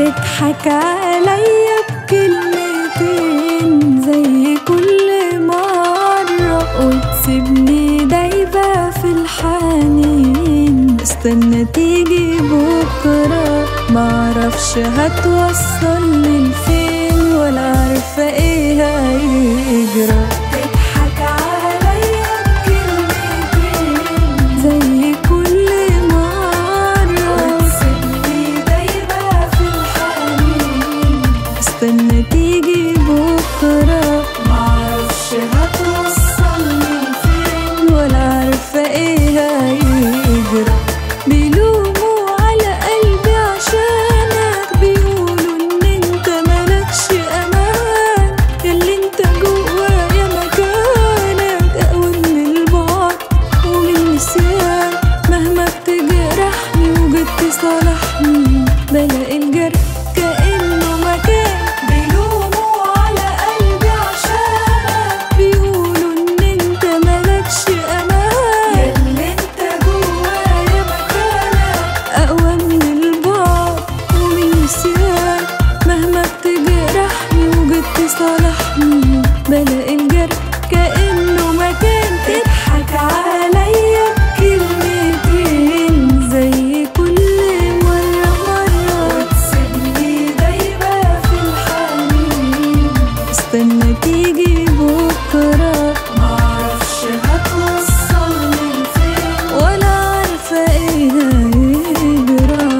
تضحك عليا بكلمتين زي كل مرة وتسيبني دايبة في الحنين استنى تيجي بكرة معرفش هتوصلني لفين ولا عارفة ايه هيجرى تضحك عليا بكلمتين زي كل مرة وتسيبني دايبة في الحنين استنى تيجي بكرة معرفش هتوصلني لفين ولا عارفة ايه هيجرى بيلوموا على قلبي عشانك بيقولوا ان انت ملكش امان ياللي انت جوايا مكانك اقوى من البعد ومن النسيان مهما بتجرحني وجيت تصالحني بلاقي الجرح كأنه مكان بيلوموا على قلبي عشانك بيقولوا ان انت ملكش امان ياللي انت جوايا مكانك اقوى من البعد ومن النسيان مهما بتجرحني وجيت تصالحني بلاقي الجرح كأنه مكان تضحك عليا بكلمتين زي كل مرة مرة وتسيبني دايبة في الحنين استنى تيجي بكرة معرفش هتوصلني لفين ولا عارفة ايه هيجرى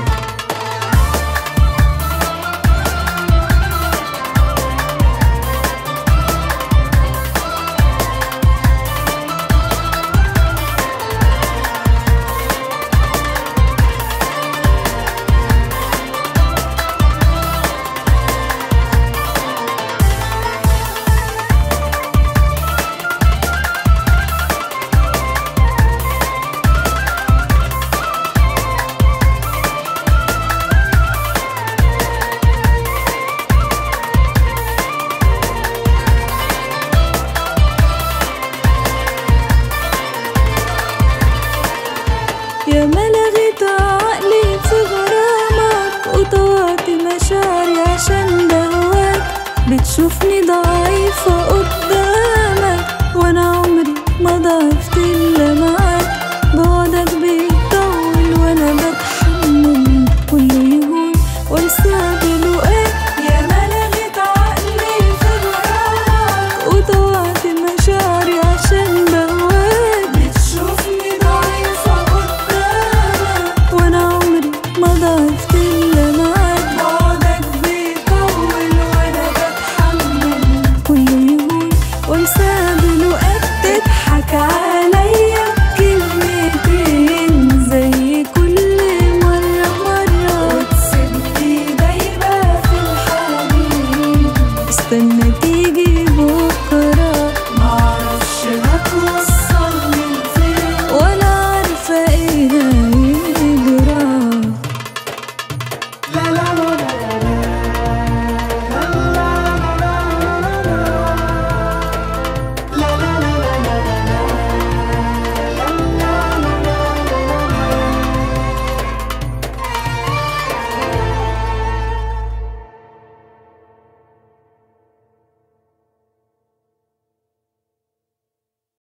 يا ما لغيت عقلي في غرامك وطوعت مشاعري عشان بهواك بتشوفني ضعيفة